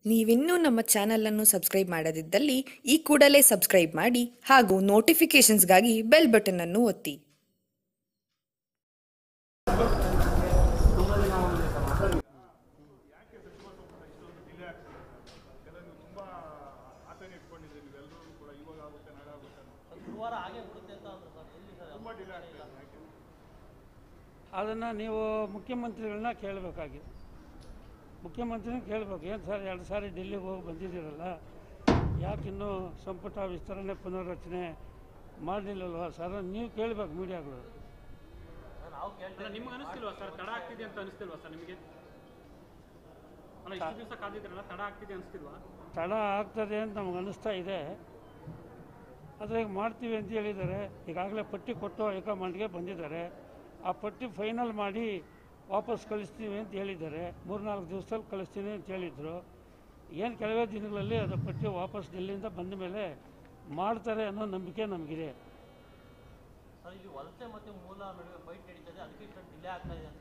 ನೀವಿನ್ನೂ ನಮ್ಮ ಚಾನಲನ್ನು ಸಬ್ಸ್ಕ್ರೈಬ್ ಮಾಡದಿದ್ದಲ್ಲಿ ಈ ಕೂಡಲೇ ಸಬ್ಸ್ಕ್ರೈಬ್ ಮಾಡಿ ಹಾಗೂ ನೋಟಿಫಿಕೇಷನ್ಸ್ಗಾಗಿ ಬೆಲ್ ಬಟನ್ ಅನ್ನು ಒತ್ತಿ ಅದನ್ನು ನೀವು ಮುಖ್ಯಮಂತ್ರಿಗಳನ್ನ ಕೇಳಬೇಕಾಗಿದೆ ಮುಖ್ಯಮಂತ್ರಿನ ಕೇಳಬೇಕು ಏನು ಸರ್ ಎರಡು ಸಾರಿ ಡೆಲ್ಲಿಗೆ ಹೋಗಿ ಬಂದಿದ್ದೀರಲ್ಲ ಯಾಕಿನ್ನೂ ಸಂಪುಟ ವಿಸ್ತರಣೆ ಪುನರ್ರಚನೆ ಮಾಡಲಿಲ್ಲಲ್ವ ಸರ್ ನೀವು ಕೇಳಬೇಕು ಮೀಡಿಯಾಗಳು ಅಲ್ಲ ನಿಮ್ಗೆ ಅನಿಸ್ತಿಲ್ವಾ ಸರ್ ತಡ ಆಗ್ತಿದೆ ಅಂತ ಅನಿಸ್ತಿಲ್ವಾ ಸರ್ ನಿಮಗೆ ಅಲ್ಲ ಇಷ್ಟು ದಿವಸ ಕಾದಿದ್ರಲ್ಲ ತಡ ಆಗ್ತಿದೆ ಅನಿಸ್ತಿಲ್ವಾ ತಡ ಆಗ್ತದೆ ಅಂತ ನಮ್ಗೆ ಅನ್ನಿಸ್ತಾ ಇದೆ ಆದರೆ ಈಗ ಮಾಡ್ತೀವಿ ಅಂತ ಹೇಳಿದ್ದಾರೆ ಈಗಾಗಲೇ ಪಟ್ಟಿ ಕೊಟ್ಟು ಹೈಕಮಾಂಡ್ಗೆ ಬಂದಿದ್ದಾರೆ ಆ ಪಟ್ಟಿ ಫೈನಲ್ ಮಾಡಿ ವಾಪಸ್ ಕಳಿಸ್ತೀವಿ ಅಂತ ಹೇಳಿದ್ದಾರೆ ಮೂರ್ನಾಲ್ಕು ದಿವಸದಲ್ಲಿ ಕಳಿಸ್ತೀನಿ ಅಂತ ಹೇಳಿದರು ಏನು ಕೆಲವೇ ದಿನಗಳಲ್ಲಿ ಅದು ಪಟ್ಟಿ ವಾಪಸ್ ಡೆಲ್ಲಿಯಿಂದ ಬಂದ ಮೇಲೆ ಮಾಡ್ತಾರೆ ಅನ್ನೋ ನಂಬಿಕೆ ನಮಗಿದೆ ಸರ್ ಇಲ್ಲಿ ವಲಸೆ ಮತ್ತು ಮೂಲ ನಡುವೆ ಫೈಟ್ ನಡೀತದೆ ಅದಕ್ಕೆ ಇಷ್ಟು ಡಿಲೇ ಆಗ್ತಾ ಇದೆ ಅಂತ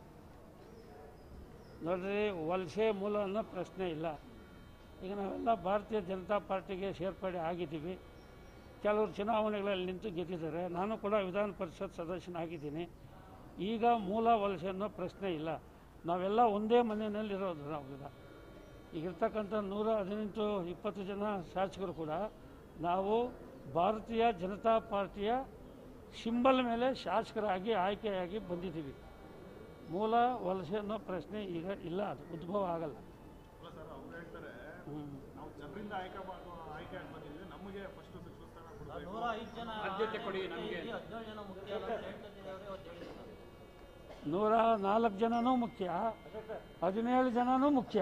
ನೋಡ್ರಿ ವಲಸೆ ಮೂಲ ಅನ್ನೋ ಪ್ರಶ್ನೆ ಇಲ್ಲ ಈಗ ನಾವೆಲ್ಲ ಭಾರತೀಯ ಜನತಾ ಪಾರ್ಟಿಗೆ ಸೇರ್ಪಡೆ ಆಗಿದ್ದೀವಿ ಕೆಲವರು ಚುನಾವಣೆಗಳಲ್ಲಿ ನಿಂತು ಗೆದ್ದಿದ್ದಾರೆ ನಾನು ಕೂಡ ವಿಧಾನ ಪರಿಷತ್ ಸದಸ್ಯನಾಗಿದ್ದೀನಿ ಈಗ ಮೂಲ ವಲಸೆ ಅನ್ನೋ ಪ್ರಶ್ನೆ ಇಲ್ಲ ನಾವೆಲ್ಲ ಒಂದೇ ಮನೆಯಲ್ಲಿರೋದು ನಾವೀಗ ಈಗಿರ್ತಕ್ಕಂಥ ನೂರ ಹದಿನೆಂಟು ಇಪ್ಪತ್ತು ಜನ ಶಾಸಕರು ಕೂಡ ನಾವು ಭಾರತೀಯ ಜನತಾ ಪಾರ್ಟಿಯ ಸಿಂಬಲ್ ಮೇಲೆ ಶಾಸಕರಾಗಿ ಆಯ್ಕೆಯಾಗಿ ಬಂದಿದ್ದೀವಿ ಮೂಲ ವಲಸೆ ಅನ್ನೋ ಪ್ರಶ್ನೆ ಈಗ ಇಲ್ಲ ಅದು ಉದ್ಭವ ಆಗಲ್ಲ ಹ್ಞೂ ನಾವು ಜನರಿಂದ ಆಯ್ಕೆ ಮಾಡೋ ಆಯ್ಕೆ ಆಗಿ ಬಂದಿದ್ದೀವಿ ನಮಗೆ ಫಸ್ಟ್ ಸಚಿವ ಸ್ಥಾನ ಕೊಡಬೇಕು ನೂರ ಐದು ಜನ ಆದ್ಯತೆ ಕೊಡಿ ನಮ್ಗೆ. ಇಲ್ಲಿ ಹದಿನೇಳು ಜನ ಮುಖ್ಯ ಅಲ್ಲ ಅಂತ ಹೇಳ್ತಿದ್ದಾರೆ ಇವತ್ತು ಹೇಳಿದ್ದಾರೆ ನೂರ ನಾಲ್ಕು ಜನನೂ ಮುಖ್ಯ ಹದಿನೇಳು ಜನನೂ ಮುಖ್ಯ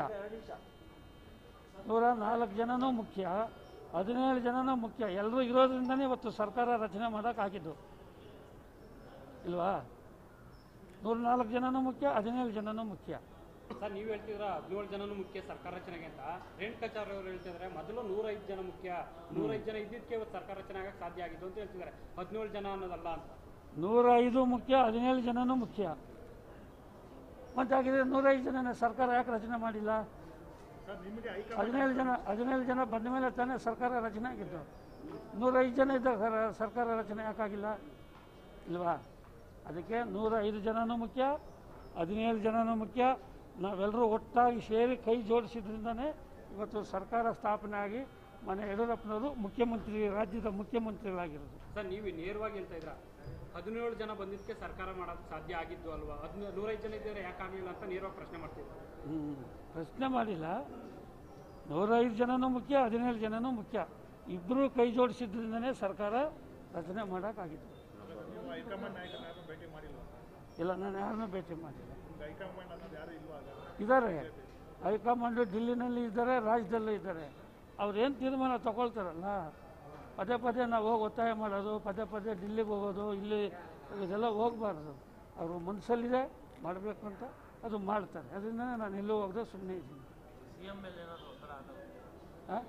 ನೂರ ನಾಲ್ಕು ಜನನೂ ಮುಖ್ಯ ಹದಿನೇಳು ಜನನೂ ಮುಖ್ಯ ಎಲ್ಲರೂ ಇರೋದ್ರಿಂದನೇ ಇವತ್ತು ಸರ್ಕಾರ ರಚನೆ ಮಾಡೋಕ್ಕಾಗಿದ್ದು ಇಲ್ವಾ ನೂರ ನಾಲ್ಕು ಜನನೂ ಮುಖ್ಯ ಹದಿನೇಳು ಜನನೂ ಮುಖ್ಯ ಸರ್ ನೀವು ಹೇಳ್ತಿದ್ರ ಹದಿನೇಳು ಜನನು ಮುಖ್ಯ ಸರ್ಕಾರ ರಚನೆಗೆ ಅಂತ ರೇಣುಕಾಚಾರ್ಯ ಅವರು ಹೇಳ್ತಿದ್ದಾರೆ ಮೊದಲು ನೂರೈದು ಜನ ಮುಖ್ಯ ನೂರೈದು ಜನ ಇದ್ದಿದ್ದಕ್ಕೆ ಇವತ್ತು ಸರ್ಕಾರ ರಚನೆ ಆಗಕ್ಕೆ ಸಾಧ್ಯ ಆಗಿದ್ದು ಅಂತ ಹೇಳ್ತಿದ್ದಾರೆ ಹದಿನೇಳು ಜನ ಅನ್ನೋದಲ್ಲ ಅಂತ ನೂರ ಐದು ಮುಖ್ಯ ಹದಿನೇಳು ಜನನೂ ಮುಖ್ಯ ಮತ್ತೆ ಹಾಗಿದ್ರೆ ನೂರೈದು ಜನನೇ ಸರ್ಕಾರ ಯಾಕೆ ರಚನೆ ಮಾಡಿಲ್ಲ ಸರ್ ನಿಮಗೆ ಹೈಕಮಾಂಡ್ ಹದಿನೇಳು ಜನ ಹದಿನೇಳು ಜನ ಬಂದ ಮೇಲೆ ತಾನೇ ಸರ್ಕಾರ ರಚನೆ ಆಗಿದ್ದು ನೂರೈದು ಜನ ಇದ್ದಾಗ ಸರ- ಸರ್ಕಾರ ರಚನೆ ಯಾಕಾಗಿಲ್ಲ ಇಲ್ವಾ ಅದಕ್ಕೆ ನೂರ ಐದು ಜನನೂ ಮುಖ್ಯ ಹದಿನೇಳು ಜನನೂ ಮುಖ್ಯ ನಾವೆಲ್ಲರೂ ಒಟ್ಟಾಗಿ ಸೇರಿ ಕೈ ಜೋಡಿಸಿದ್ರಿಂದನೇ ಇವತ್ತು ಸರ್ಕಾರ ಸ್ಥಾಪನೆ ಆಗಿ ಮನೆ ಯಡಿಯೂರಪ್ಪನವರು ಮುಖ್ಯಮಂತ್ರಿ ರಾಜ್ಯದ ಮುಖ್ಯಮಂತ್ರಿಗಳಾಗಿರೋದು ಸರ್ ನೀವು ನೇರವಾಗಿ ಹೇಳ್ತಾ ಇದ್ರ ಹದಿನೇಳು ಜನ ಬಂದಿದ್ದಕ್ಕೆ ಸರ್ಕಾರ ಮಾಡೋದು ಸಾಧ್ಯ ಆಗಿದ್ದು ಅಲ್ವಾ ಹದಿನ ನೂರೈದು ಜನ ಇದ್ದರೆ ಯಾಕೆ ಆಗಲಿಲ್ಲ ಅಂತ ನೇರವಾಗಿ ಪ್ರಶ್ನೆ ಮಾಡ್ತಿದ್ರು ಹ್ಮ್. ಪ್ರಶ್ನೆ ಮಾಡಿಲ್ಲ ನೂರೈದು ಜನನೂ ಮುಖ್ಯ ಹದಿನೇಳು ಜನನೂ ಮುಖ್ಯ ಇಬ್ಬರೂ ಕೈ ಜೋಡಿಸಿದ್ರಿಂದನೇ ಸರ್ಕಾರ ರಚನೆ ಮಾಡೋಕ್ಕಾಗಿತ್ತು ನೀವು ಹೈಕಮಾಂಡ್ ನಾಯಕರನ್ನ ಯಾರು ಭೇಟಿ ಮಾಡಿಲ್ಲ ಇಲ್ಲ ನಾನು ಯಾರನ್ನೂ ಭೇಟಿ ಮಾಡಿಲ್ಲ ನಿಮ್ಗೆ ಹೈಕಮಾಂಡ್ ಅನ್ನೋದು ಯಾರು ಇಲ್ವಾ ಆಗ ಇದ್ದಾರೆ ಹೈಕಮಾಂಡು ಡಿಲ್ಲಿನಲ್ಲಿ ಇದ್ದಾರೆ ರಾಜ್ಯದಲ್ಲೂ ಇದ್ದಾರೆ ಅವ್ರೇನು ತೀರ್ಮಾನ ತಗೊಳ್ತಾರಲ್ಲ ಪದೇ ಪದೇ ನಾವು ಹೋಗಿ ಒತ್ತಾಯ ಮಾಡೋದು ಪದೇ ಪದೇ ಡಿಲ್ಲಿಗೆ ಹೋಗೋದು ಇಲ್ಲಿ ಇದೆಲ್ಲ ಹೋಗಬಾರ್ದು ಅವರು ಮನಸ್ಸಲ್ಲಿದೆ ಮಾಡಬೇಕು ಅಂತ ಅದು ಮಾಡ್ತಾರೆ ಅದರಿಂದನೇ ನಾನು ಎಲ್ಲೂ ಹೋಗದೆ ಸುಮ್ಮನೆ ಇದ್ದೀನಿ ಸಿ ಎಂ ಮೇಲೆ ಏನಾದರೂ ಒತ್ತಡ ಆಗೋದು ಹಾಂ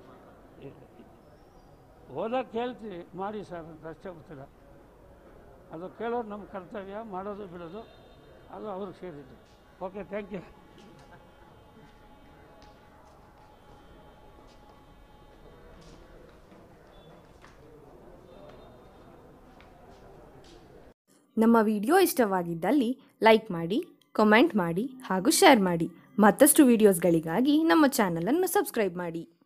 ಹೋದಾಗ ಕೇಳ್ತೀವಿ ಮಾಡಿ ಸರ್ ಅಂತ ಅಷ್ಟೇ ಗೊತ್ತಿಲ್ಲ ಅದು ಕೇಳೋದು ನಮ್ಮ ಕರ್ತವ್ಯ ಮಾಡೋದು ಬಿಡೋದು ಅದು ಅವ್ರಿಗೆ ಸೇರಿದ್ದು ಓಕೆ ಥ್ಯಾಂಕ್ ಯು ನಮ್ಮ ವಿಡಿಯೋ ಇಷ್ಟವಾಗಿದ್ದಲ್ಲಿ ಲೈಕ್ ಮಾಡಿ ಕಮೆಂಟ್ ಮಾಡಿ ಹಾಗೂ ಶೇರ್ ಮಾಡಿ ಮತ್ತಷ್ಟು ವಿಡಿಯೋಸ್ಗಳಿಗಾಗಿ ನಮ್ಮ ಚಾನಲನ್ನು ಸಬ್ಸ್ಕ್ರೈಬ್ ಮಾಡಿ